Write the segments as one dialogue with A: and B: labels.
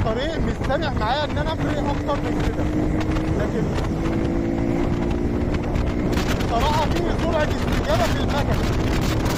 A: الطريق مش سامح معايا ان انا اجري اكتر من كده لكن بصراحه في سرعه استجابه في المكنه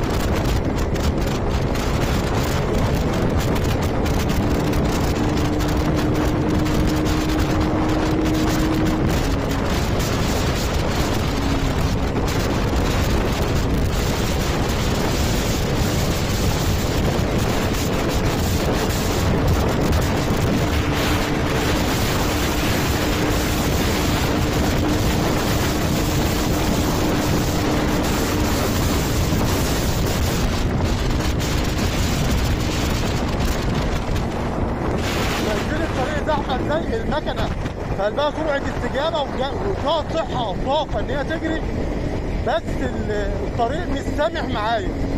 A: شايفين الطريق زحمه ازاي المكنه فقلبها سرعه استجابه وجا- وفيها صحه وطاقه ان هي تجري بس ال- الطريق مش سامح معايا